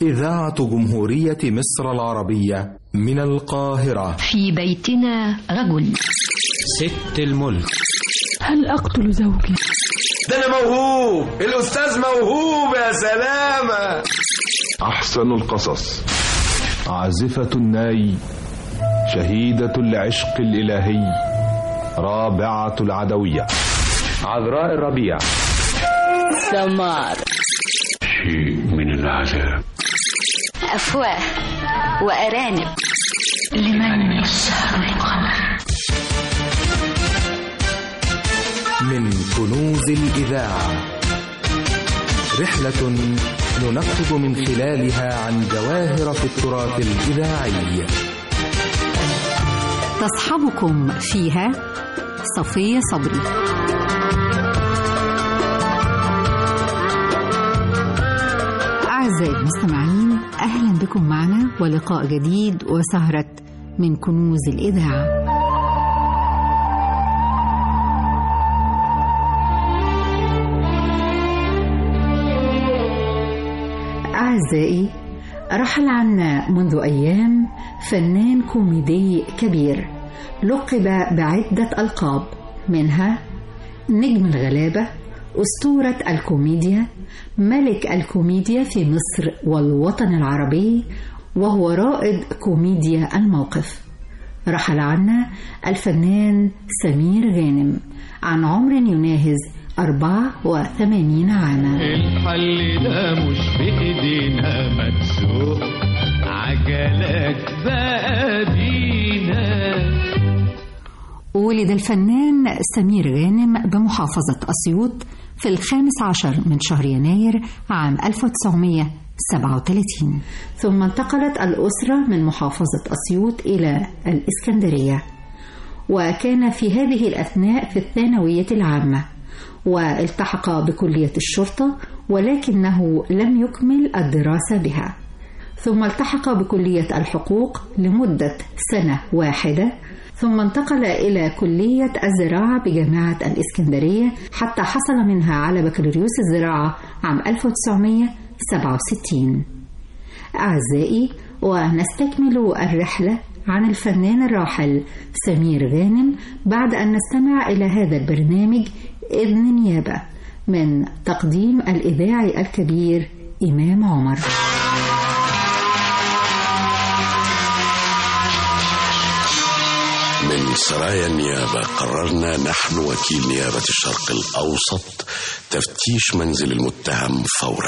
إذاعة جمهورية مصر العربية من القاهرة في بيتنا رجل ست الملك هل أقتل زوجي؟ ده أنا موهوب الأستاذ موهوب يا سلامة أحسن القصص عازفة الناي شهيدة العشق الإلهي رابعة العدوية عذراء الربيع سمار شيء من العذاب أفواه وأرانب لمن يسهر القمر من كنوز الإذاعة رحلة ننقب من خلالها عن جواهر في التراث الإذاعي تصحبكم فيها صفية صبري أعزائي المستمعين أهلا بكم معنا ولقاء جديد وسهرة من كنوز الإذاعة أعزائي رحل عنا منذ أيام فنان كوميدي كبير لقب بعدة ألقاب منها نجم الغلابة أسطورة الكوميديا ملك الكوميديا في مصر والوطن العربي وهو رائد كوميديا الموقف رحل عنا الفنان سمير غانم عن عمر يناهز 84 عاما الحل ده مش بإيدينا مدسوق عجلك بقى بينا ولد الفنان سمير غانم بمحافظة أسيوط في الخامس عشر من شهر يناير عام 1937 ثم انتقلت الأسرة من محافظة أسيوط إلى الإسكندرية وكان في هذه الأثناء في الثانوية العامة والتحق بكلية الشرطة ولكنه لم يكمل الدراسة بها ثم التحق بكلية الحقوق لمدة سنة واحدة ثم انتقل إلى كلية الزراعة بجامعة الإسكندرية حتى حصل منها على بكالوريوس الزراعة عام 1967 أعزائي ونستكمل الرحلة عن الفنان الراحل سمير غانم بعد أن نستمع إلى هذا البرنامج إذن نيابة من تقديم الإذاعي الكبير إمام عمر من سرايا النيابة قررنا نحن وكيل نيابة الشرق الأوسط تفتيش منزل المتهم فورا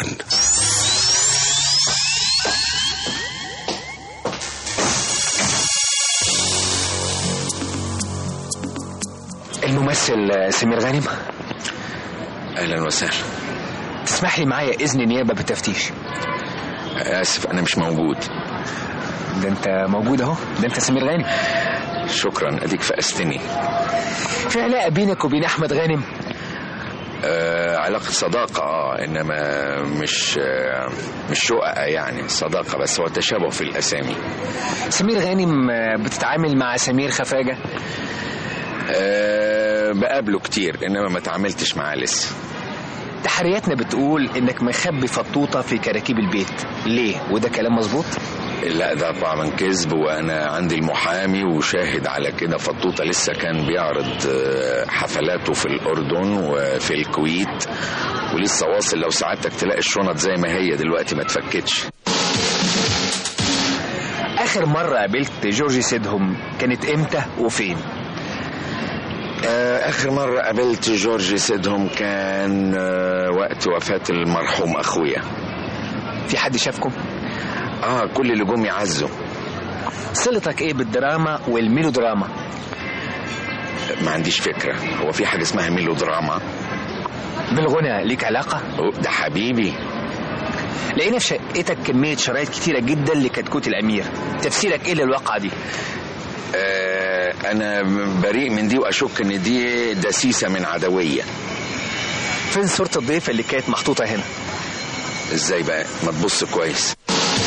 الممثل سمير غانم اهلا وسهلا تسمح لي معايا اذن نيابه بالتفتيش اسف انا مش موجود ده انت موجود اهو ده انت سمير غانم شكرا اديك فقستني في علاقه بينك وبين احمد غانم آه علاقة صداقة اه انما مش آه مش شققة يعني صداقة بس هو تشابه في الاسامي سمير غانم بتتعامل مع سمير خفاجة أه بقابله كتير انما ما تعاملتش معاه لسه تحرياتنا بتقول انك مخبي فطوطه في كراكيب البيت ليه وده كلام مظبوط لا ده طبعا كذب وانا عندي المحامي وشاهد على كده فطوطه لسه كان بيعرض حفلاته في الاردن وفي الكويت ولسه واصل لو سعادتك تلاقي الشنط زي ما هي دلوقتي ما اتفكتش اخر مره قابلت جورجي سيدهم كانت امتى وفين آخر مرة قابلت جورج سيدهم كان وقت وفاة المرحوم أخويا في حد شافكم؟ آه كل اللي جم يعزوا صلتك إيه بالدراما والميلودراما؟ ما عنديش فكرة هو في حاجة اسمها ميلودراما بالغنى ليك علاقة؟ ده حبيبي لقينا في شقتك كمية شرايط كتيرة جدا لكتكوت الأمير تفسيرك إيه للواقعة دي؟ آه انا بريء من دي واشك ان دي دسيسه من عدويه فين صوره الضيفه اللي كانت محطوطه هنا ازاي بقى ما تبص كويس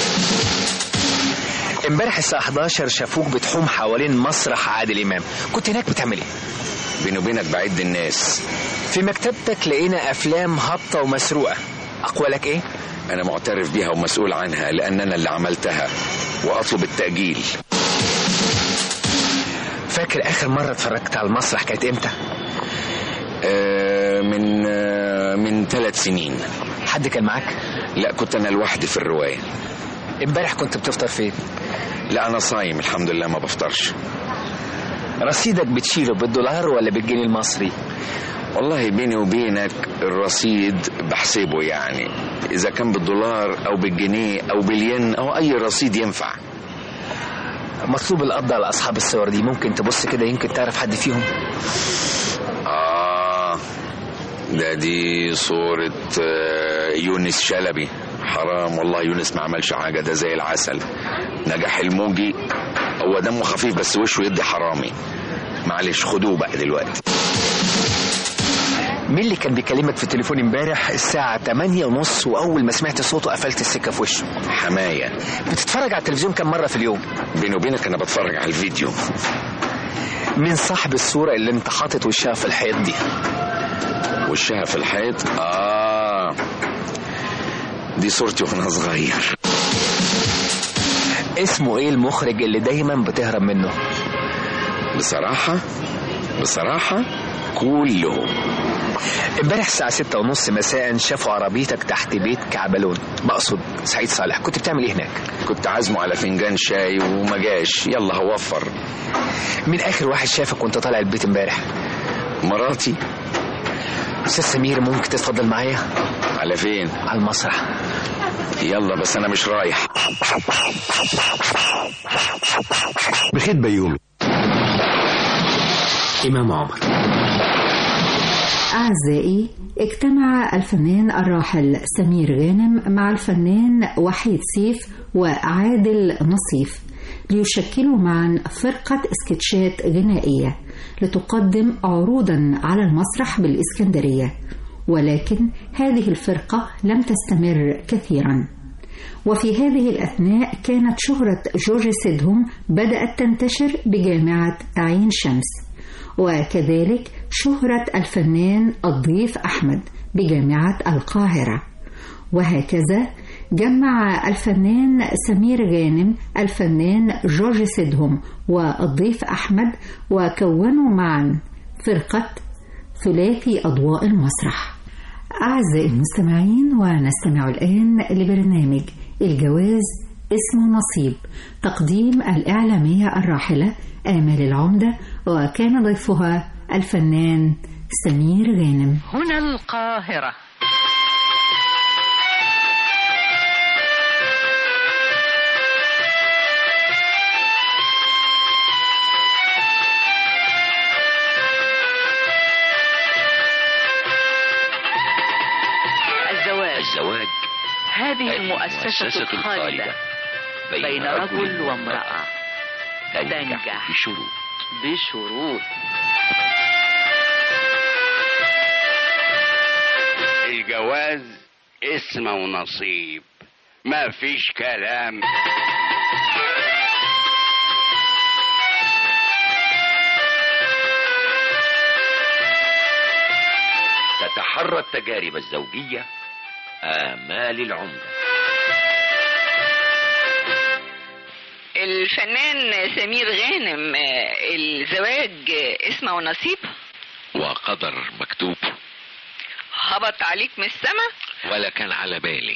امبارح الساعه 11 شافوك بتحوم حوالين مسرح عادل امام كنت هناك بتعمل ايه بيني وبينك بعد الناس في مكتبتك لقينا افلام هابطه ومسروقه اقوالك ايه انا معترف بيها ومسؤول عنها لان انا اللي عملتها واطلب التاجيل فاكر اخر مره اتفرجت على المسرح كانت امتى آه من آه من ثلاث سنين حد كان معاك لا كنت انا لوحدي في الروايه امبارح كنت بتفطر فين لا انا صايم الحمد لله ما بفطرش رصيدك بتشيله بالدولار ولا بالجنيه المصري والله بيني وبينك الرصيد بحسبه يعني اذا كان بالدولار او بالجنيه او بالين او اي رصيد ينفع مطلوب القبض على اصحاب الصور دي ممكن تبص كده يمكن تعرف حد فيهم اه ده دي صورة آه، يونس شلبي حرام والله يونس ما عملش حاجة ده زي العسل نجاح الموجي هو دمه خفيف بس وشه يدي حرامي معلش خدوه بقى دلوقتي مين اللي كان بيكلمك في التليفون امبارح الساعة 8 ونص وأول ما سمعت صوته قفلت السكة في وشه حماية بتتفرج على التلفزيون كم مرة في اليوم بيني وبينك أنا بتفرج على الفيديو مين صاحب الصورة اللي انت حاطط وشها في الحيط دي وشها في الحيط آه دي صورتي وأنا صغير اسمه ايه المخرج اللي دايما بتهرب منه بصراحة بصراحة كلهم امبارح الساعة ستة ونص مساء شافوا عربيتك تحت بيت كعبلون بقصد سعيد صالح كنت بتعمل ايه هناك كنت عازمه على فنجان شاي وما جاش يلا هوفر مين اخر واحد شافك وانت طالع البيت امبارح مراتي استاذ سمير ممكن تتفضل معايا على فين على المسرح يلا بس انا مش رايح بخيت بيومي إمام عمر أعزائي اجتمع الفنان الراحل سمير غانم مع الفنان وحيد سيف وعادل نصيف ليشكلوا معا فرقة سكتشات غنائية لتقدم عروضا على المسرح بالإسكندرية ولكن هذه الفرقة لم تستمر كثيرا وفي هذه الأثناء كانت شهرة جورج سيدهم بدأت تنتشر بجامعة عين شمس وكذلك شهرة الفنان الضيف أحمد بجامعة القاهرة وهكذا جمع الفنان سمير غانم الفنان جورج سيدهم والضيف أحمد وكونوا معا فرقة ثلاثي أضواء المسرح أعزائي المستمعين ونستمع الآن لبرنامج الجواز اسمه نصيب تقديم الإعلامية الراحلة آمال العمدة وكان ضيفها الفنان سمير غانم هنا القاهرة الزواج الزواج هذه المؤسسة المؤسسة الخالدة الخالدة بين رجل وامرأة تنجح بشروط بشروط الجواز اسمه ونصيب ما فيش كلام تتحرى التجارب الزوجية آمال العمدة الفنان سمير غانم آه، الزواج آه، اسمه ونصيب وقدر مكتوب هبط عليك من السماء ولا كان على بالي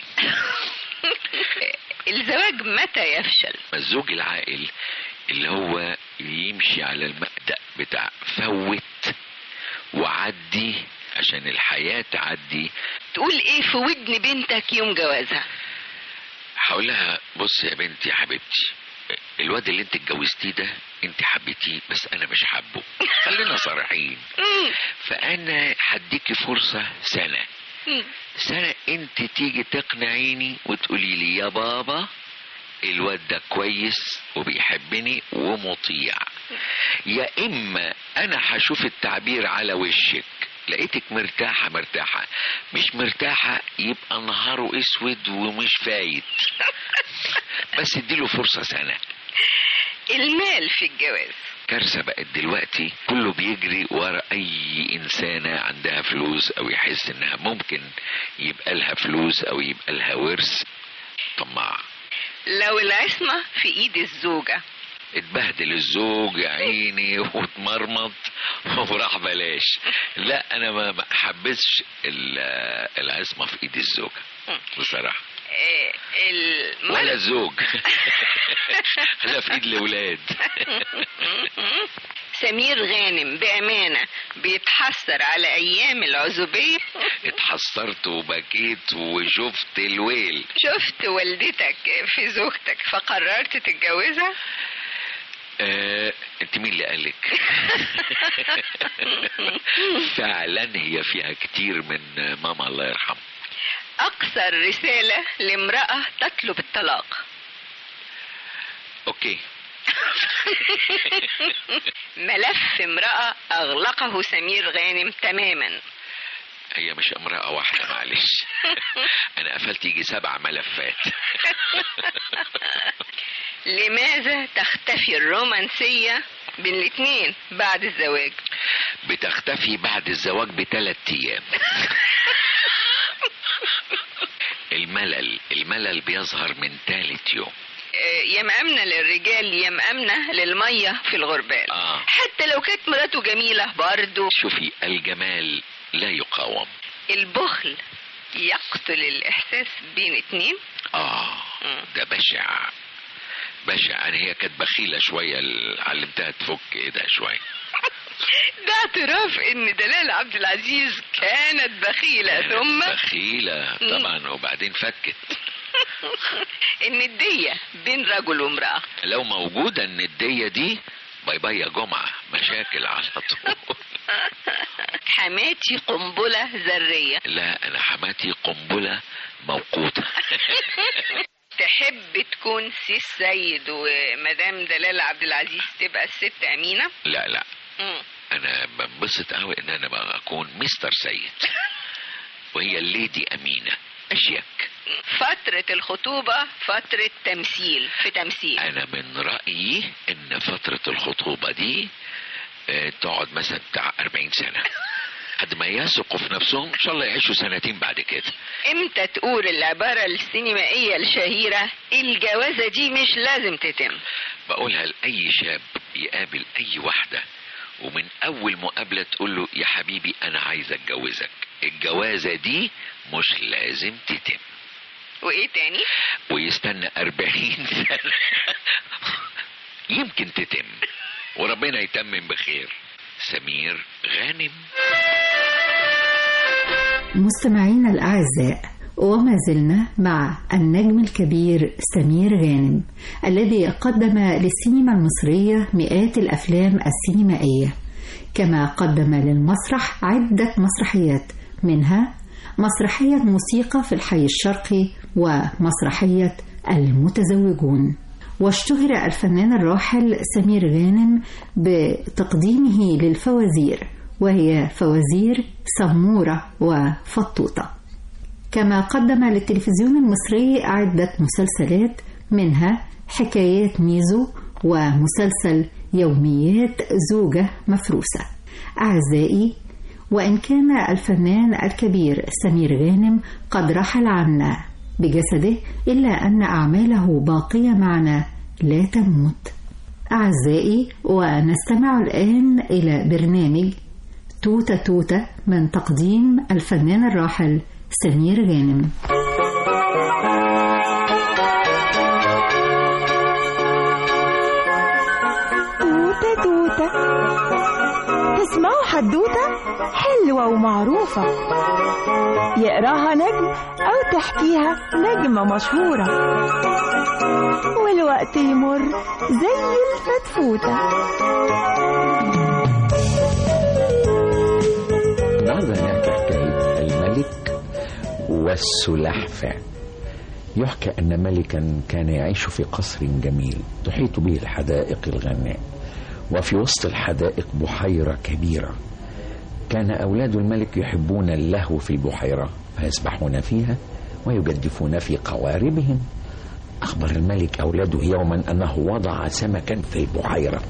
الزواج متى يفشل الزوج العاقل اللي هو يمشي على المبدأ بتاع فوت وعدي عشان الحياة تعدي تقول ايه في ودن بنتك يوم جوازها هقول لها بص يا بنتي يا حبيبتي الواد اللي انت اتجوزتيه ده انت حبيتيه بس انا مش حابه خلينا صريحين فانا هديكي فرصه سنه سنه انت تيجي تقنعيني وتقولي لي يا بابا الواد ده كويس وبيحبني ومطيع يا اما انا هشوف التعبير على وشك لقيتك مرتاحة مرتاحة مش مرتاحة يبقى نهاره اسود ومش فايت بس اديله فرصة سنة المال في الجواز كارثة بقت دلوقتي كله بيجري ورا أي إنسانة عندها فلوس أو يحس إنها ممكن يبقى لها فلوس أو يبقى لها ورث طماع لو العصمة في ايد الزوجة اتبهدل الزوج يا عيني واتمرمط وراح بلاش لا انا ما ما حبسش ال- العصمه في ايد الزوجه بصراحه آه، الملك ولا الزوج لا في ايد الاولاد سمير غانم بأمانة بيتحسر على أيام العزوبية اتحسرت وبكيت وشفت الويل شفت والدتك في زوجتك فقررت تتجوزها آه، انت مين اللي قالك فعلا هي فيها كتير من ماما الله يرحمها أقصر رسالة لامرأة تطلب الطلاق اوكي ملف امرأة أغلقه سمير غانم تماما هي مش امرأة واحدة معلش أنا قفلت يجي سبع ملفات لماذا تختفي الرومانسية بين الاتنين بعد الزواج بتختفي بعد الزواج بثلاث أيام الملل الملل بيظهر من ثالث يوم آه، يا مأمنة للرجال يا مأمنة للمية في الغربال آه. حتى لو كانت مراته جميلة برضو شوفي الجمال لا يقاوم البخل يقتل الإحساس بين اتنين آه ده بشع بشع يعني هي كانت بخيلة شوية ال- علمتها تفك ايدها شوية ده اعتراف ان دلال عبد العزيز كانت بخيلة ثم بخيلة طبعا وبعدين فكت الندية بين رجل وامرأة لو موجودة الندية دي باي باي يا جمعة مشاكل على طول حماتي قنبلة ذرية لا أنا حماتي قنبلة موقوتة تحب تكون سي السيد ومدام دلال عبد العزيز تبقى الست أمينة لا لا مم. أنا بنبسط قوي إن أنا بقى أكون مستر سيد وهي الليدي أمينة أشيك فترة الخطوبة فترة تمثيل في تمثيل أنا من رأيي إن فترة الخطوبة دي آه، تقعد مثلا بتاع 40 سنة قد ما يثقوا في نفسهم إن شاء الله يعيشوا سنتين بعد كده امتى تقول العبارة السينمائية الشهيرة الجوازة دي مش لازم تتم بقولها لأي شاب يقابل أي واحدة ومن أول مقابلة تقول له يا حبيبي أنا عايز أتجوزك الجوازة دي مش لازم تتم وايه تاني ويستنى أربعين سنة يمكن تتم وربنا يتمم بخير سمير غانم مستمعينا الأعزاء وما زلنا مع النجم الكبير سمير غانم الذي قدم للسينما المصرية مئات الأفلام السينمائية كما قدم للمسرح عدة مسرحيات منها مسرحية موسيقى في الحي الشرقي ومسرحية المتزوجون واشتهر الفنان الراحل سمير غانم بتقديمه للفوازير وهي فوازير سمورة وفطوطة كما قدم للتلفزيون المصري عدة مسلسلات منها حكايات ميزو ومسلسل يوميات زوجة مفروسة أعزائي وإن كان الفنان الكبير سمير غانم قد رحل عنا بجسده إلا أن أعماله باقية معنا لا تموت أعزائي ونستمع الآن إلى برنامج توتة توتة من تقديم الفنان الراحل سمير غانم توتة توتة تسمعوا حدوتة حلوة ومعروفة يقراها نجم أو تحكيها نجمة مشهورة والوقت يمر زي الفتفوتة النهارده هنحكي حكاية الملك والسلحفاة يحكى أن ملكا كان يعيش في قصر جميل تحيط به الحدائق الغناء وفي وسط الحدائق بحيرة كبيرة كان أولاد الملك يحبون اللهو في البحيرة فيسبحون فيها ويجدفون في قواربهم أخبر الملك أولاده يوما أنه وضع سمكا في البحيرة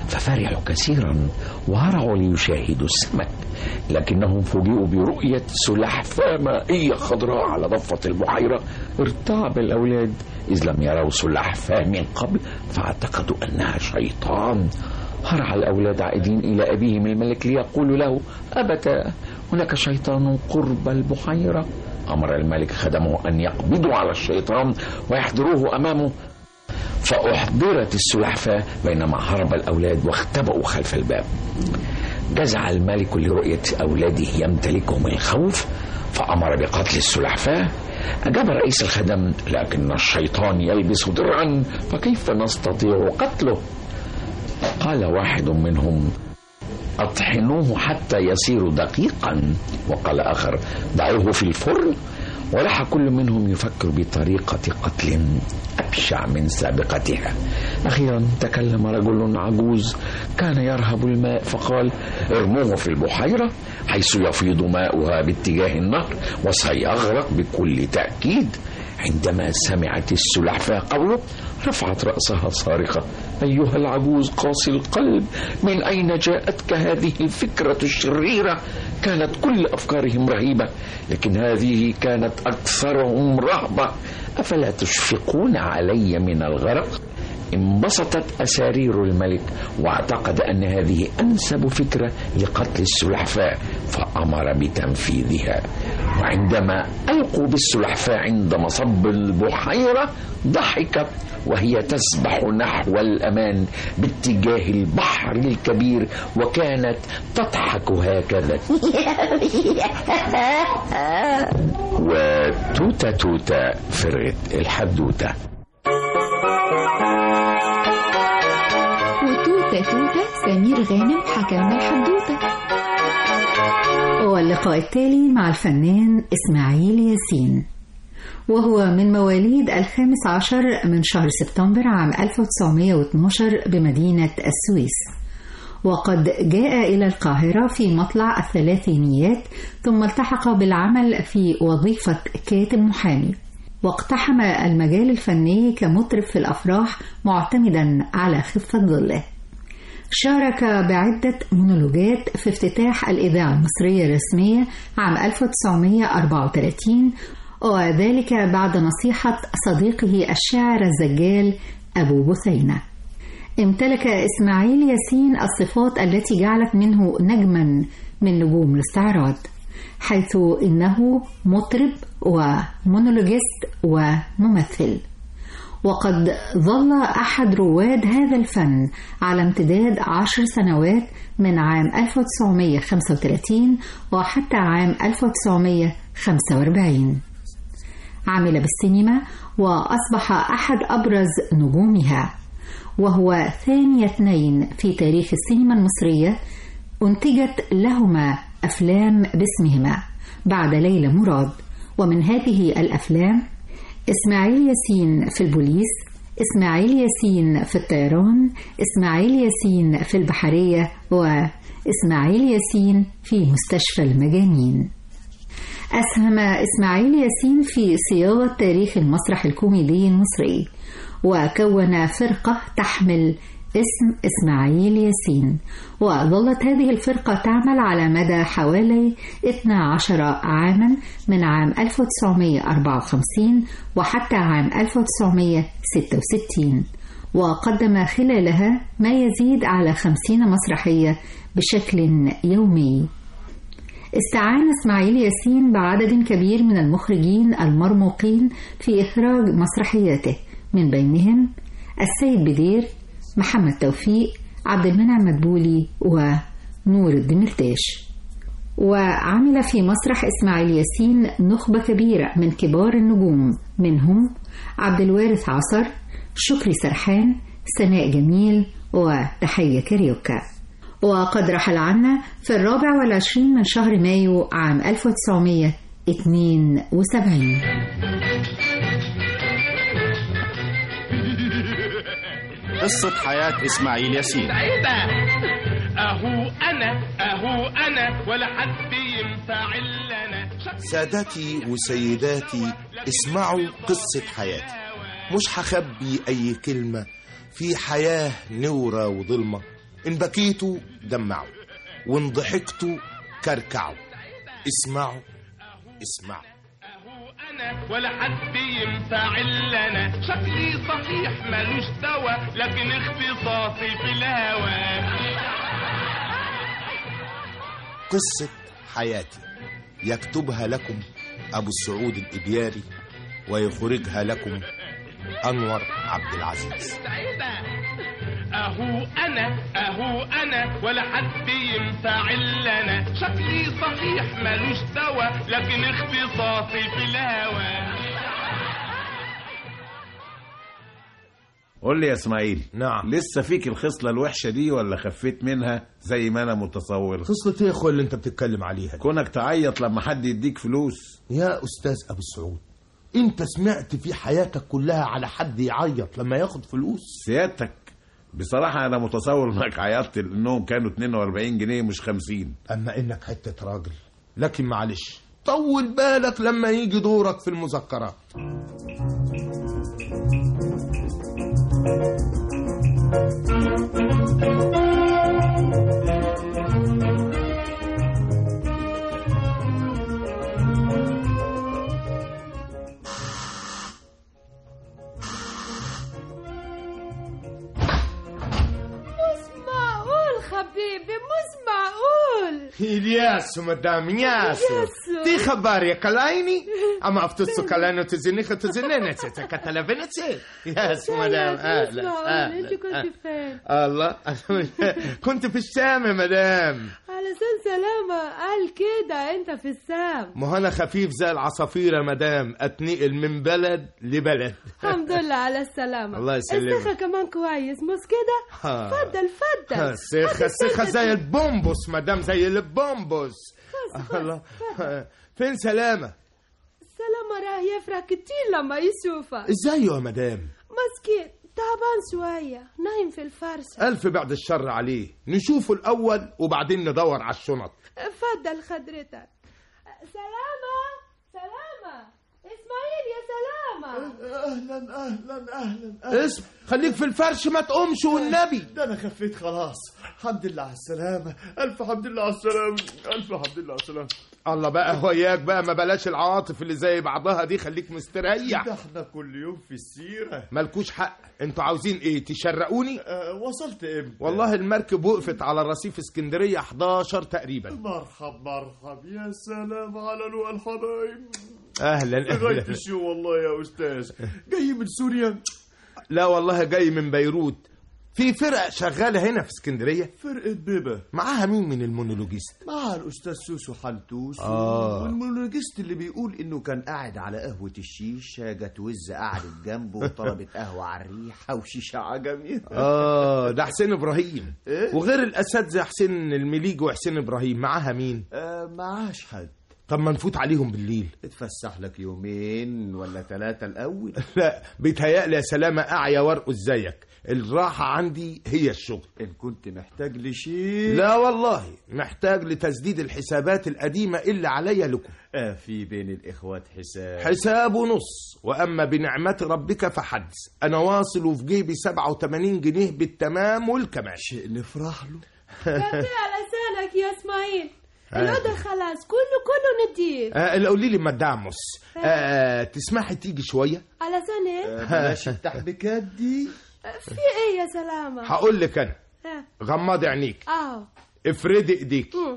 ففرحوا كثيرا وهرعوا ليشاهدوا السمك لكنهم فوجئوا برؤية سلحفاة مائية خضراء على ضفة البحيرة ارتعب الأولاد إذ لم يروا سلحفاة من قبل فاعتقدوا أنها شيطان هرع الأولاد عائدين إلى أبيهم الملك ليقولوا له أبتا هناك شيطان قرب البحيرة أمر الملك خدمه أن يقبضوا على الشيطان ويحضروه أمامه فأحضرت السلحفاة بينما هرب الأولاد واختبأوا خلف الباب جزع الملك لرؤية أولاده يمتلكهم الخوف فأمر بقتل السلحفاة أجاب رئيس الخدم لكن الشيطان يلبس درعا فكيف نستطيع قتله قال واحد منهم أطحنوه حتى يصير دقيقا وقال آخر ضعوه في الفرن ولح كل منهم يفكر بطريقة قتل أبشع من سابقتها أخيرا تكلم رجل عجوز كان يرهب الماء فقال ارموه في البحيرة حيث يفيض ماؤها باتجاه النهر وسيغرق بكل تأكيد عندما سمعت السلحفاة قوله رفعت رأسها صارخة أيها العجوز قاسي القلب من أين جاءتك هذه الفكرة الشريرة كانت كل أفكارهم رهيبة لكن هذه كانت أكثرهم رهبة أفلا تشفقون علي من الغرق انبسطت أسارير الملك واعتقد أن هذه أنسب فكرة لقتل السلحفاة فأمر بتنفيذها وعندما ألقوا بالسلحفاة عند مصب البحيرة ضحكت وهي تسبح نحو الأمان باتجاه البحر الكبير وكانت تضحك هكذا وتوتا توتا فرغت الحدوته وتوتة توتة سمير غانم حكمنا الحدوتة واللقاء التالي مع الفنان إسماعيل ياسين وهو من مواليد الخامس عشر من شهر سبتمبر عام 1912 بمدينة السويس وقد جاء إلى القاهرة في مطلع الثلاثينيات ثم التحق بالعمل في وظيفة كاتب محامي واقتحم المجال الفني كمطرب في الأفراح معتمدا على خفة ظله شارك بعدة مونولوجات في افتتاح الإذاعة المصرية الرسمية عام 1934 وذلك بعد نصيحة صديقه الشاعر الزجال أبو بثينة امتلك إسماعيل ياسين الصفات التي جعلت منه نجما من نجوم الاستعراض حيث إنه مطرب ومونولوجيست وممثل وقد ظل أحد رواد هذا الفن على امتداد عشر سنوات من عام 1935 وحتى عام 1945 عمل بالسينما وأصبح أحد أبرز نجومها وهو ثاني اثنين في تاريخ السينما المصرية أنتجت لهما أفلام باسمهما بعد ليلى مراد ومن هذه الأفلام إسماعيل ياسين في البوليس إسماعيل ياسين في الطيران إسماعيل ياسين في البحرية وإسماعيل ياسين في مستشفى المجانين أسهم إسماعيل ياسين في صياغة تاريخ المسرح الكوميدي المصري وكون فرقة تحمل اسم إسماعيل ياسين وظلت هذه الفرقة تعمل على مدى حوالي 12 عاما من عام 1954 وحتى عام 1966 وقدم خلالها ما يزيد على 50 مسرحية بشكل يومي استعان اسماعيل ياسين بعدد كبير من المخرجين المرموقين في إخراج مسرحياته من بينهم السيد بدير محمد توفيق عبد المنعم مدبولي ونور الدمرتاش وعمل في مسرح إسماعيل ياسين نخبة كبيرة من كبار النجوم منهم عبد الوارث عصر شكري سرحان سناء جميل وتحية كاريوكا وقد رحل عنا في الرابع والعشرين من شهر مايو عام 1972 قصة حياة إسماعيل ياسين عيبة أهو أنا أهو أنا ولا حد ينفع إلا أنا سادتي وسيداتي اسمعوا قصة حياتي مش هخبي أي كلمة في حياة نورة وظلمة إن بكيتوا دمعوا وإن ضحكتوا كركعوا اسمعوا اسمعوا انا ولا حد ينفع الا انا شكلي صحيح ملوش دوا لكن اختصاصي في الهوى قصة حياتي يكتبها لكم أبو السعود الإبياري ويخرجها لكم أنور عبد العزيز اهو انا اهو انا ولا حد ينفع الا انا شكلي صحيح ملوش دوا لكن اختصاصي في الهوى قول لي يا اسماعيل نعم لسه فيك الخصلة الوحشة دي ولا خفيت منها زي ما انا متصور خصلة ايه يا اخويا اللي انت بتتكلم عليها دي؟ كونك تعيط لما حد يديك فلوس يا استاذ ابو السعود انت سمعت في حياتك كلها على حد يعيط لما ياخد فلوس سيادتك بصراحة أنا متصور إنك عيطت لأنهم كانوا 42 جنيه مش 50 اما انك حتة راجل لكن معلش طول بالك لما يجي دورك في المذكرات مش معقول حبيبي مش معقول الياس مدام ياسو ياسو. دي خبر يا كلايني اما افتسو كلانو تزنيخ تزنينة كتلفينتي ياس مدام مش اهلا معقول اهلا انت كنت أهلا. فين الله كنت في الشام يا مدام علشان سلامة قال كده انت في السام ما هو انا خفيف زي العصافير يا مدام اتنقل من بلد لبلد الحمد لله على السلامة الله يسلمك. السخة كمان كويس مش كده ها. فضل فضل السخة السخة زي البومبوس مدام زي البومبوس الله فين سلامة سلامة راه يفرح كتير لما يشوفك ازاي يا مدام مسكين تعبان شوية نايم في الفرشة ألف بعد الشر عليه نشوفه الأول وبعدين ندور على الشنط فضل خدرتك سلامة سلامة اسماعيل يا سلامة اهلا اهلا اهلا اسم خليك في الفرش ما تقومش والنبي ده انا خفيت خلاص الحمد لله على السلامة الف حمد لله على السلامة الف حمد لله على السلامة الله بقى وياك بقى ما بلاش العواطف اللي زي بعضها دي خليك مستريح ده احنا كل يوم في السيرة مالكوش حق انتوا عاوزين ايه تشرقوني أه وصلت امتى والله المركب وقفت على رصيف اسكندرية 11 تقريبا مرحب مرحب يا سلام على لو الحبايب اهلا غاية اهلا الشو والله يا استاذ جاي من سوريا لا والله جاي من بيروت في فرق شغالة هنا في اسكندرية فرقة بيبة معاها مين من المونولوجيست مع الاستاذ سوسو حلتوس آه. والمونولوجيست اللي بيقول انه كان قاعد على قهوة الشيشة جت وز قعدت جنبه وطلبت قهوة على الريحة وشيشة عجمي اه ده حسين ابراهيم إيه؟ وغير الاساتذه حسين المليج وحسين ابراهيم معاها مين آه معاش حد طب ما نفوت عليهم بالليل اتفسح لك يومين ولا ثلاثة الأول لا بيتهيألي يا سلامة أعيا وارقص زيك الراحة عندي هي الشغل إن كنت محتاج لشيء لا والله محتاج لتسديد الحسابات القديمة اللي عليا لكم آه في بين الإخوات حساب حساب ونص وأما بنعمة ربك فحدث أنا واصل وفي جيبي 87 جنيه بالتمام والكمال شيء نفرح له كفي على لسانك يا اسماعيل آه. الأوضة خلاص كله كله نضيف آه قولي لي مداموس آه تسمحي تيجي شوية على لسان ايه آه بلاش التحبكات دي في ايه يا سلامة هقول لك أنا آه. غمضي عينيك اه افردي ايديك مم.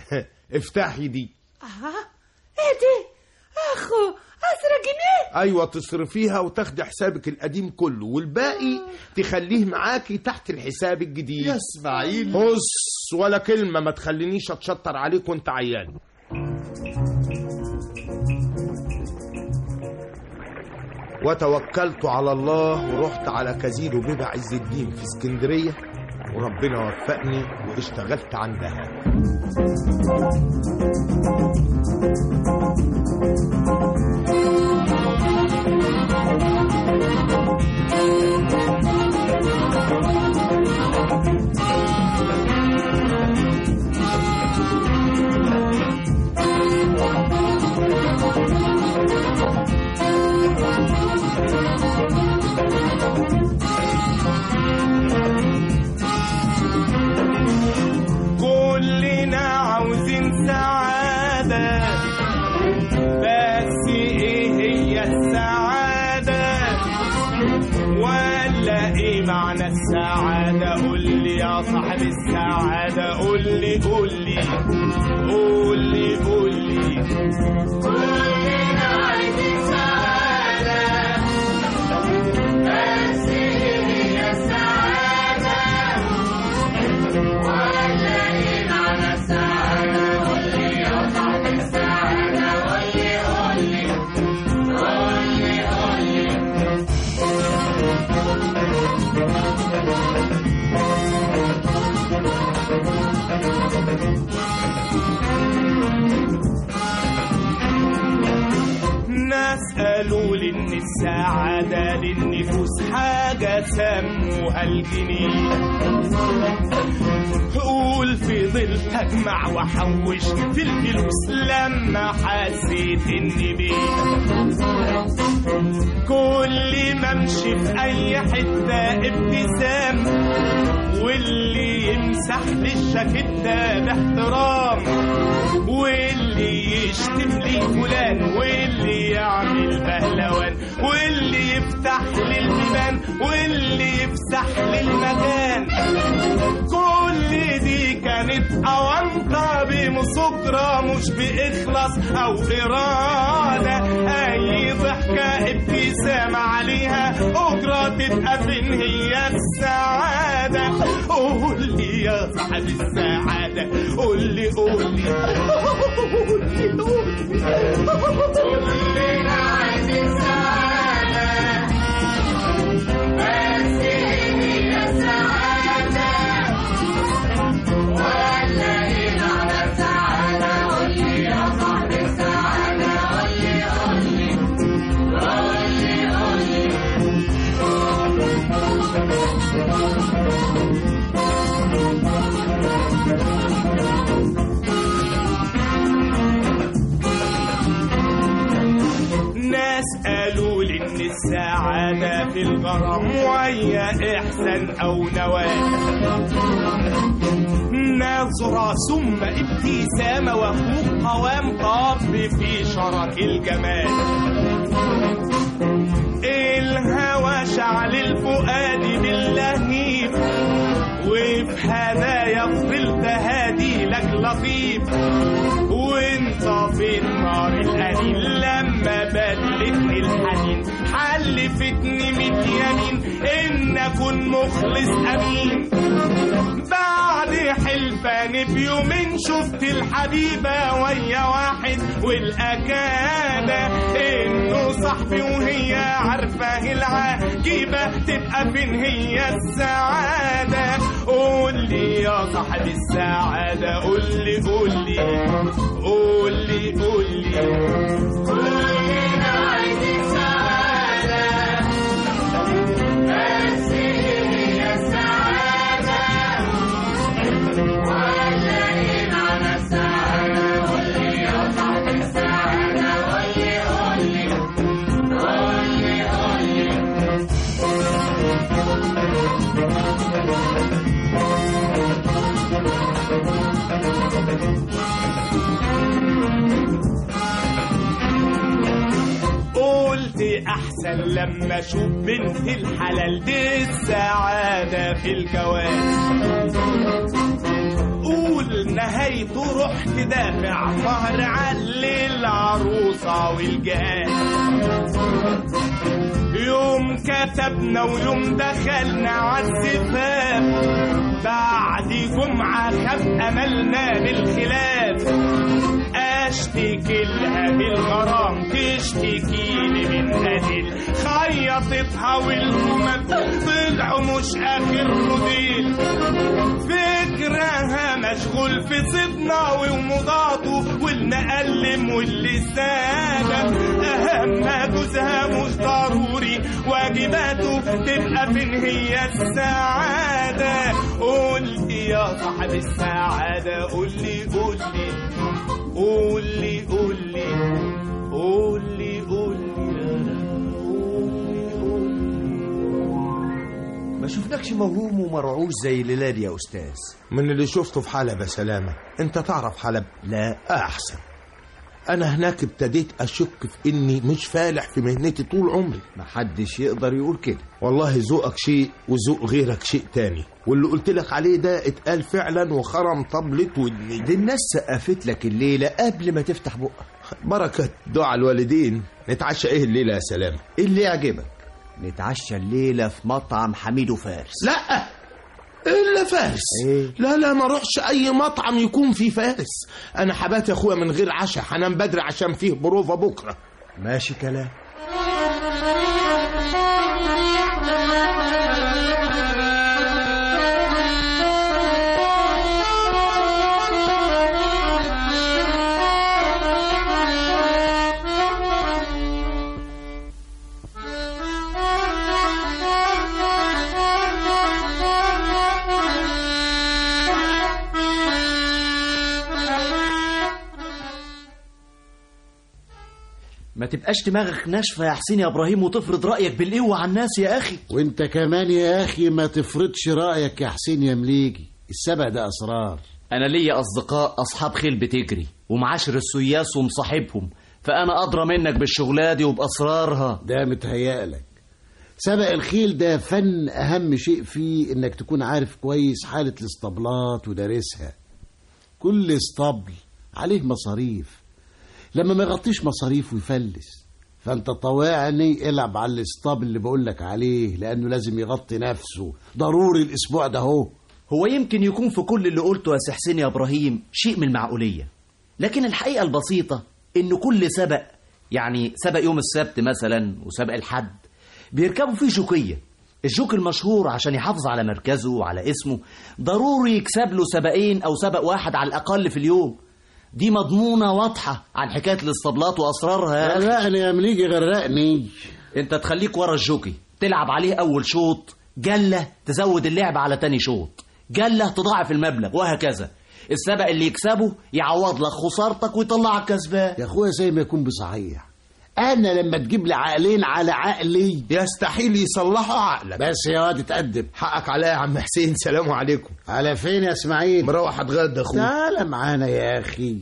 افتحي دي اه ايه دي اخو عشرة جنيه ايوه تصرفيها وتاخدي حسابك القديم كله والباقي تخليه معاكي تحت الحساب الجديد يا اسماعيل بص ولا كلمه ما تخلينيش اتشطر عليك وانت عيان وتوكلت على الله ورحت على كازينو بيبا عز الدين في اسكندريه وربنا وفقني واشتغلت عندها ولا ايه معنى السعادة قول لي يا صاحب السعادة قول لي قول لي قول لي قول لي كلنا عايزين سعادة بس هي السعادة ولا ايه معنى السعادة قول لي يا صاحب السعادة قول لي قول لي قول لي قول لي ناس قالوا لي ان السعادة للنفوس حاجة سموها الجنيه قول في ظل اجمع واحوش في الفلوس لما حسيت اني بيه كل ما امشي في اي حتة ابتسام واللي يمسح لي الشاكيتة باحترام واللي يشتم لي فلان واللي يعمل بهلوان واللي يفتح لي البيبان واللي يفسح لي المكان كل دي كانت أونطة بمسكرة مش بإخلاص أو إرادة أي ضحكة ابتسامة عليها أجرة تبقى فين هي السعادة قول لي يا صاحب السعادة قول لي قول لي قول لي قول لي كلنا عايزين سعادة بس هي السعادة ولا ايه معنى السعادة قول لي يا صاحب السعادة قول لي قول لي قول لي قول لي ناس قالوا لي ان السعادة في الغرام وهي احسان او نواه نظرة ثم ابتسامة وفوق قوام طاب في شرك الجمال الهوى شعل الفؤاد باللهيب وفي هدايا فضلت هادي لك لطيف وانت في النار الأنين لما بدلتني الحنين حلفتني ميت يمين ان اكون مخلص امين بعد حلفان بيومين شفت الحبيبة ويا واحد والأكادة إنه صاحبي وهي عارفة العجيبة تبقى فين هي السعادة قول لي يا صاحب السعادة قول لي قول لي قول لي قول لي كلنا عايزين سعادة بس هي السعادة ولا ايه معنى السعادة قول لي يا صاحب السعادة قول لي قول لي قول لي قول لي قلت احسن لما اشوف بنت الحلال دي السعادة في الجواز قول نهايته رحت دافع مهر علي العروسة والجهاز يوم كتبنا ويوم دخلنا عالزفاف بعد جمعة خاب أملنا بالخلاف اشتكي لها بالغرام تشتكي لي من قليل خيطتها والهمم طلعوا مش اخر موديل فكرها مشغول في صدنا ومضاده والمقلم واللسانة أهم جوزها مش ضروري واجباته تبقى فين هي السعادة قول لي يا صاحب السعادة قول لي قول لي قول لي قول لي قول لي قول ما شفناكش موهوم ومرعوش زي الليلة دي يا أستاذ من اللي شفته في حلب يا سلامة أنت تعرف حلب؟ لا أحسن انا هناك ابتديت اشك في اني مش فالح في مهنتي طول عمري محدش يقدر يقول كده والله ذوقك شيء وذوق غيرك شيء تاني واللي قلت لك عليه ده اتقال فعلا وخرم طبلة ودني دي الناس سقفت لك الليله قبل ما تفتح بقك بركة دعاء الوالدين نتعشى ايه الليلة يا سلامة ايه اللي يعجبك نتعشى الليله في مطعم حميد وفارس لا الا فارس إيه؟ لا لا ما اروحش اي مطعم يكون فيه فارس انا حبات يا اخويا من غير عشاء هنام بدري عشان فيه بروفا بكره ماشي كلام ما تبقاش دماغك ناشفه يا حسين يا ابراهيم وتفرض رايك بالقوه على الناس يا اخي وانت كمان يا اخي ما تفرضش رايك يا حسين يا مليجي السبع ده اسرار انا ليا اصدقاء اصحاب خيل بتجري ومعاشر السياس ومصاحبهم فانا ادرى منك بالشغلة دي وباسرارها ده متهيألك سبق الخيل ده فن اهم شيء فيه انك تكون عارف كويس حالة الاسطبلات ودارسها كل اسطبل عليه مصاريف لما ما يغطيش مصاريف ويفلس فانت طواعني العب على الاسطبل اللي بقولك عليه لانه لازم يغطي نفسه ضروري الاسبوع ده هو هو يمكن يكون في كل اللي قلته يا سي حسين يا ابراهيم شيء من المعقوليه لكن الحقيقه البسيطه ان كل سبق يعني سبق يوم السبت مثلا وسبق الحد بيركبوا فيه جوكيه الجوك المشهور عشان يحافظ على مركزه وعلى اسمه ضروري يكسب له سبقين او سبق واحد على الاقل في اليوم دي مضمونه واضحه عن حكايه الاسطبلات واسرارها يا أخي. غرقني يا مليجي غرقني انت تخليك ورا الجوكي تلعب عليه اول شوط جله تزود اللعب على تاني شوط جله تضاعف المبلغ وهكذا السبق اللي يكسبه يعوض لك خسارتك ويطلعك كسبان يا اخويا زي ما يكون بصحيح انا لما تجيب لي عقلين على عقلي يستحيل يصلحوا عقلك بس يا واد اتقدم حقك عليا يا عم حسين سلام عليكم على فين يا اسماعيل مروح اتغدى اخويا تعالى معانا يا اخي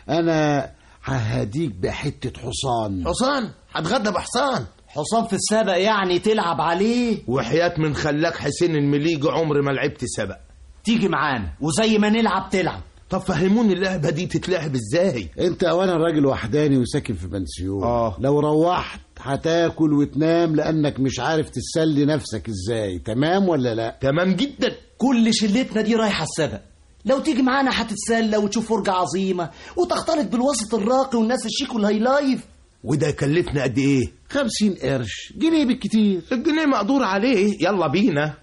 انا ههديك بحتة حصان حصان هتغدى بحصان حصان في السبق يعني تلعب عليه وحياة من خلاك حسين المليجي عمري ما لعبت سبق تيجي معانا وزي ما نلعب تلعب طب فهموني اللعبة دي تتلعب ازاي انت وانا راجل وحداني وساكن في بنسيون آه. لو روحت هتاكل وتنام لانك مش عارف تسلي نفسك ازاي تمام ولا لا تمام جدا كل شلتنا دي رايحه السبق لو تيجي معانا هتتسلى وتشوف فرجة عظيمة وتختلط بالوسط الراقي والناس الشيك والهاي لايف وده يكلفنا قد ايه خمسين قرش جنيه بالكتير الجنيه مقدور عليه يلا بينا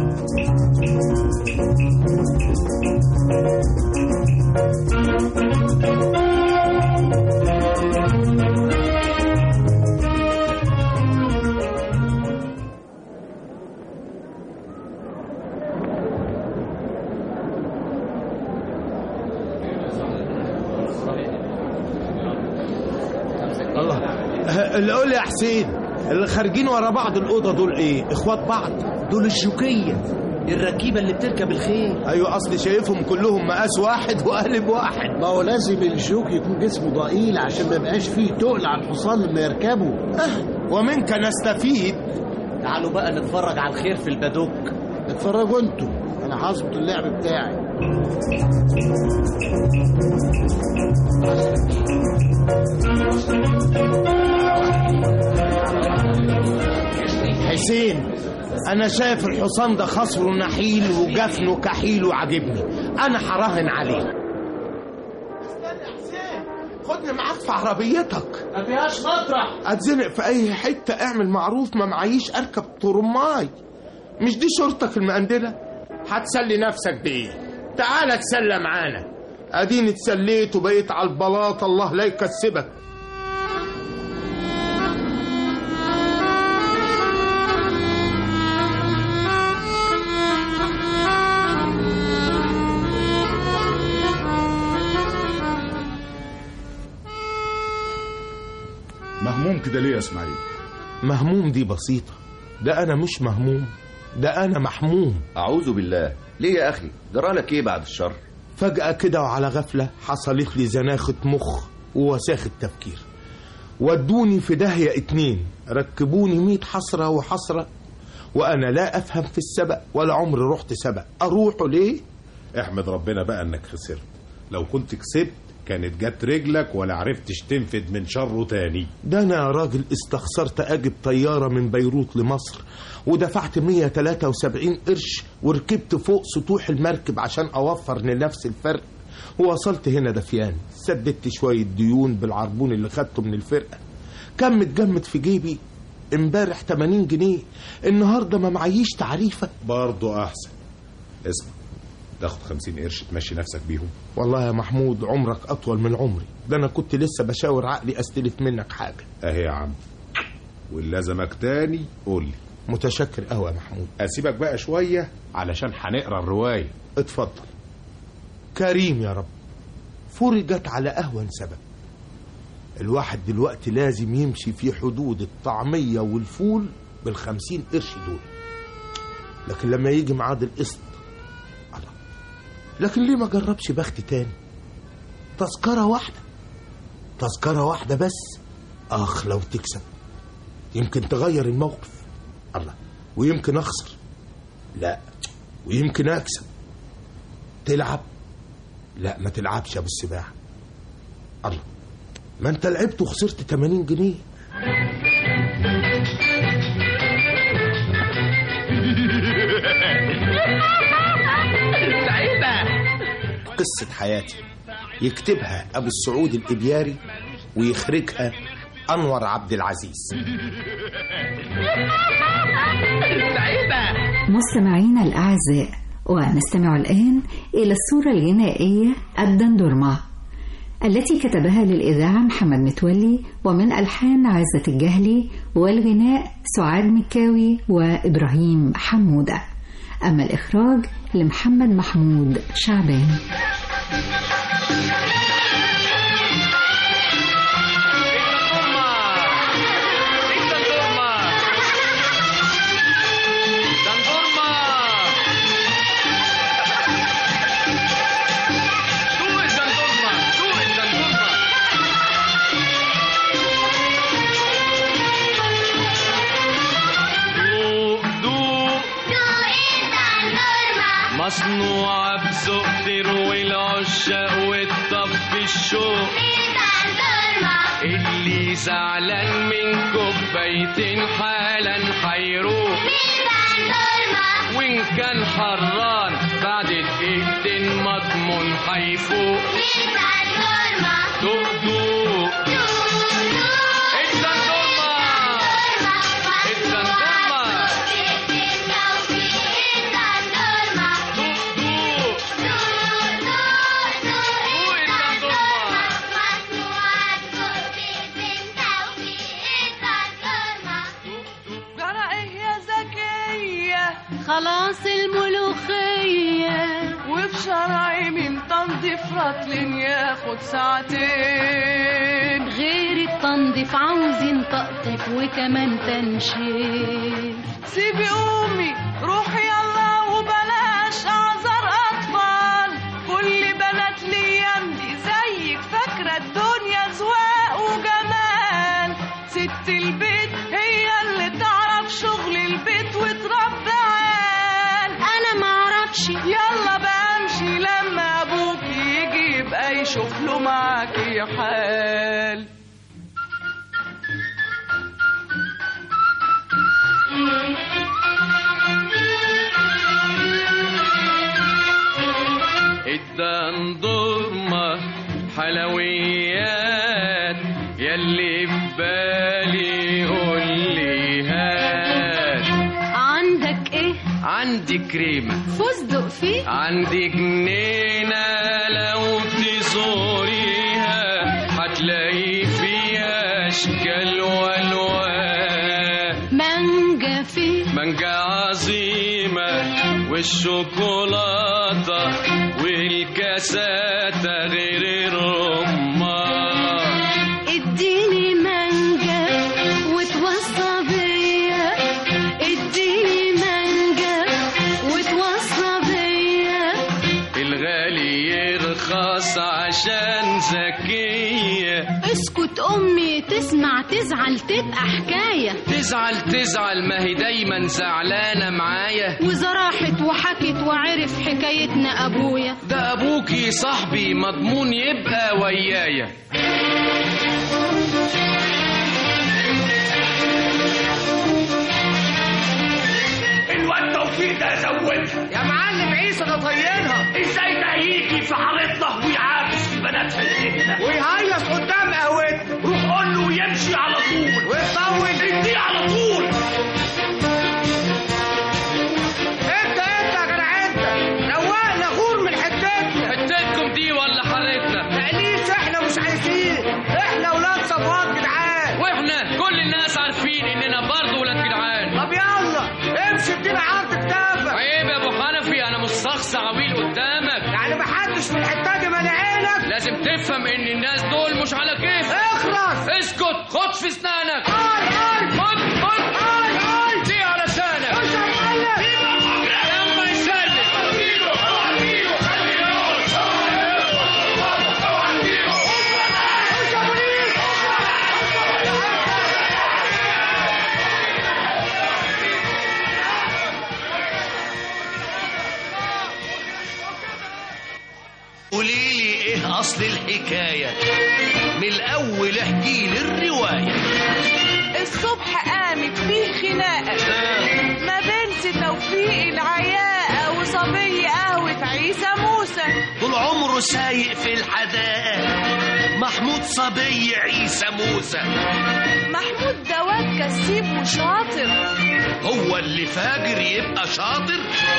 الله اللي قول لي يا حسين اللي خارجين ورا بعض الأوضة دول ايه اخوات بعض دول الجوكية الركيبة اللي بتركب الخيل ايوه اصلي شايفهم كلهم مقاس واحد وقالب واحد ما هو لازم الجوك يكون جسمه ضئيل عشان ما يبقاش فيه تقل على الحصان لما يركبه أه ومنك نستفيد تعالوا بقى نتفرج على الخير في البادوك اتفرجوا انتوا انا هظبط اللعب بتاعي حسين انا شايف الحصان ده خصره نحيل وجفنه كحيل وعاجبني انا هراهن عليه خدني معاك في عربيتك ما فيهاش مطرح اتزنق في اي حته اعمل معروف ما معيش اركب طرماي مش دي شرطك المقندله هتسلي نفسك بايه تعال اتسلى معانا اديني اتسليت وبقيت على البلاط الله لا يكسبك مهموم كده ليه يا اسماعيل مهموم دي بسيطة ده أنا مش مهموم ده أنا محموم أعوذ بالله ليه يا أخي جرالك إيه بعد الشر فجأة كده وعلى غفلة حصلت لي زناخة مخ ووساخ التفكير ودوني في داهية اتنين ركبوني ميت حسرة وحسرة وأنا لا أفهم في السبق ولا عمري رحت سبق أروحه ليه؟ احمد ربنا بقى انك خسرت لو كنت كسبت كانت جت رجلك ولا عرفتش تنفد من شره تاني ده أنا يا راجل استخسرت أجيب طيارة من بيروت لمصر ودفعت 173 قرش وركبت فوق سطوح المركب عشان أوفر لنفس الفرق ووصلت هنا دفيان سددت شوية ديون بالعربون اللي خدته من الفرقة كان متجمد في جيبي امبارح 80 جنيه النهارده ما معيش تعريفة برضه احسن اسمع تاخد 50 قرش تمشي نفسك بيهم والله يا محمود عمرك أطول من عمري ده أنا كنت لسه بشاور عقلي أستلف منك حاجة اهي يا عم واللي لازمك تاني قول لي متشكر قوي يا محمود اسيبك بقى شويه علشان هنقرا الروايه اتفضل كريم يا رب فرجت على أهون سبب الواحد دلوقتي لازم يمشي في حدود الطعمية والفول بالخمسين قرش دول لكن لما يجي ميعاد القسط الله. لكن ليه ما جربش بخت تاني تذكرة واحدة تذكرة واحدة بس أخ لو تكسب يمكن تغير الموقف الله ويمكن أخسر لا ويمكن أكسب تلعب لا ما تلعبش يا ابو السباع الله ما انت لعبت وخسرت 80 جنيه سعيدة قصة حياتي يكتبها أبو السعود الإبياري ويخرجها أنور عبد العزيز سعيدة مستمعينا الأعزاء ونستمع الآن إلى الصورة الغنائية الدندرمة التي كتبها للإذاعة محمد متولي ومن ألحان عزة الجهلي والغناء سعاد مكاوي وإبراهيم حمودة أما الإخراج لمحمد محمود شعبان مصنوعة بذوق تروي العشاق والطف الشوق اللي زعلان من كوبايتين حالا حيروح وإن كان حران بعد دقيقتين مضمون حيفوق دوق دوق الدندورما الدندورما جرى ايه يا زكية خلاص الملوخية وفي شرعي من تنظيف رطل ياخد ساعتين غير التنظيف عاوزين تقطف وكمان تنشيف سيبي قومي روحي يلا وبلاش اعذر اطفال كل بنات ليام دي زيك فاكرة الدنيا زواق وجمال ست البيت هي اللي تعرف شغل البيت وتربي عيال انا معرفش يلا بقى امشي لما ابوك يجي يبقى يشوف له معاكي حال الدندورما حلويات يلي في بالي قول لي هات عندك ايه عندي كريمة فستق فيه عندي جنينة لو تزوريها هتلاقي فيها أشكال وألوان مانجا فيه مانجا عظيمة والشوكولاتة والكاسات غير الرمان اديني مانجا وتوصى بيا اديني مانجا وتوصى بيا الغالي يرخص عشان ذكية تسمع تزعل تبقى حكاية تزعل تزعل ما هي دايما زعلانة معايا وإذا راحت وحكت وعرف حكايتنا أبويا ده أبوكي صاحبي مضمون يبقى ويايا الواد توفيق ده زودها يا معلم عيسى ده طينها ازاي ده يجي في حارتنا ويعابس البنات حلتنا ويهيص قدام قهوتنا روح قول له يمشي على طول ويطول اديه على طول انت انت يا جدع انت روقنا غور من حتتنا حتتكم دي ولا حارتنا تقليش احنا مش عايزين احنا ولاد صفوات جدعان واحنا كل الناس عارفين اننا برضه ولاد جدعان طب يلا امشي ادينا عرض كتافك عيب يا ابو حنفي انا مش شخص عويل قدامك يعني محدش من الحته دي مالي عينك لازم تفهم ان الناس دول مش على كيف اخلص اسكت خد في اسنانك اي اي خد خد اي اي دي على لسانك خش يا معلم يلا يسلم خش يا بوليس قولي لي ايه اصل الحكايه من الاول احكي لي الروايه الصبح قامت فيه خناقة ما بين سي توفيق العياقة وصبي قهوة عيسى موسى طول عمره سايق في الحدائق محمود صبي عيسى موسى محمود ده واد كسيب وشاطر هو اللي فاجر يبقى شاطر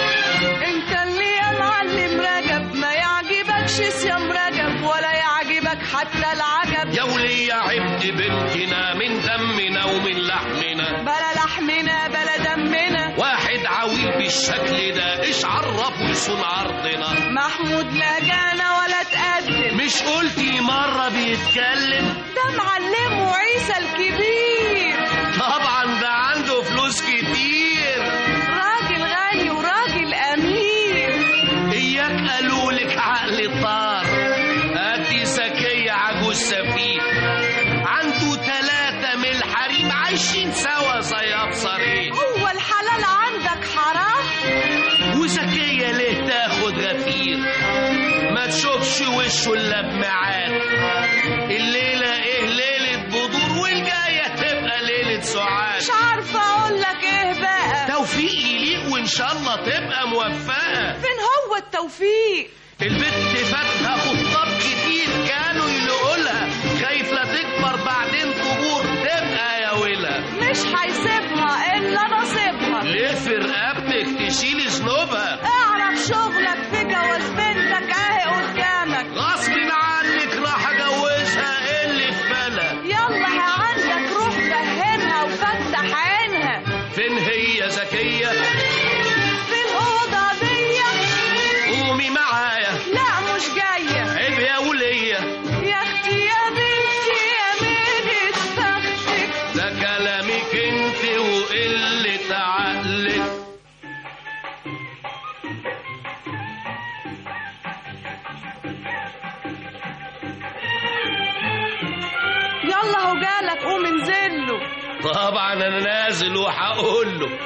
انت اللي يا معلم رجب ما يعجبكش سيام رجب ولا يعجبك حتى العجب يا ولي عبد بنتنا من دمنا ومن لحمنا بلا لحمنا بلا دمنا واحد عويل بالشكل ده ايش عرفه يصون عرضنا محمود لا جانا ولا تقدم مش قلتي مرة بيتكلم ده معلمه عيسى الكبير طبعا ده عنده فلوس كتير راجل غني وراجل امير اياك قالوا لك عقل طار ادي ذكية عجوز سفيه عنده ثلاثة من الحريم عايشين سوا زي ابصرين هو الحلال عندك حرام وذكية ليه تاخد غفير ما تشوفش وشه الا بميعاد الليلة ايه ليلة بدور والجاية تبقى ليلة سعاد مش عارفه اقول لك ايه بقى توفيق يليق وان شاء الله تبقى موفقة فين هو التوفيق البت فاتها خطاب كتير كانوا يلقوا لها خايف لا تكبر بعدين تبور تبقى يا ولا مش هيسيبها الا نصيبها ليه في رقبتك تشيل ذنوبها اعرف شغلك في جواز بنتك اهي قدامك غصب عنك راح اجوزها إيه اللي في بالك يلا ها عندك روح فهمها وفتح عينها فين هي ذكية في الأوضة دي قومي معايا لا مش جاية عيب يا ولية يا اختي يا بنتي يا ميلة بختك ده كلامك انت وقلة عقلك يلا هو جالك قوم انزل له طبعا انا نازل وهقول له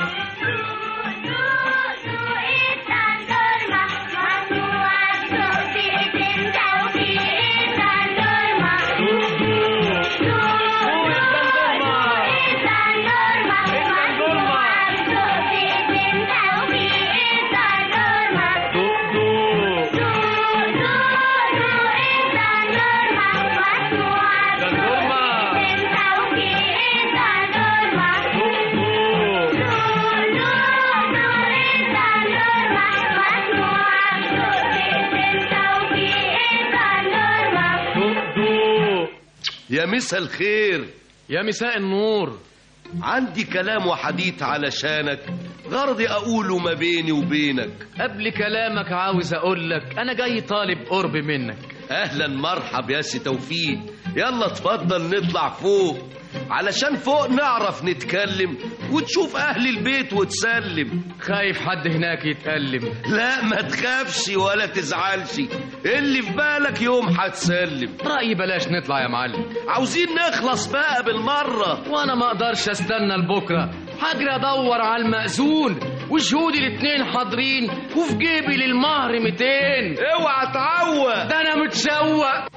يا مسا الخير يا مساء النور عندي كلام وحديث علشانك غرضي اقوله ما بيني وبينك قبل كلامك عاوز اقول لك انا جاي طالب قرب منك اهلا مرحب يا سي توفيق يلا اتفضل نطلع فوق علشان فوق نعرف نتكلم وتشوف اهل البيت وتسلم خايف حد هناك يتألم لا ما تخافش ولا تزعلش اللي في بالك يوم هتسلم رأيي بلاش نطلع يا معلم عاوزين نخلص بقى بالمرة وانا ما اقدرش استنى لبكره هجري ادور على المأذون وشهودي الاتنين حاضرين وفي جيبي للمهر 200 اوعى تعوق ده انا متشوق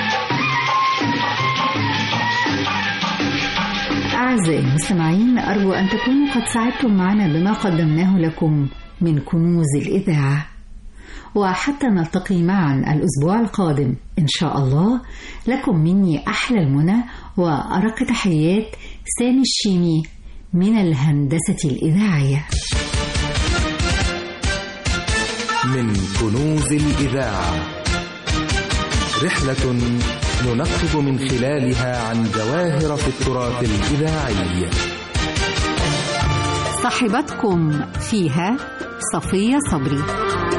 أعزائي المستمعين أرجو أن تكونوا قد سعدتم معنا بما قدمناه لكم من كنوز الإذاعة وحتى نلتقي معا الأسبوع القادم إن شاء الله لكم مني أحلى المنى وأرق تحيات سامي الشيمي من الهندسة الإذاعية من كنوز الإذاعة رحلة ننقب من خلالها عن جواهر في التراث الإذاعي صاحبتكم فيها صفية صبري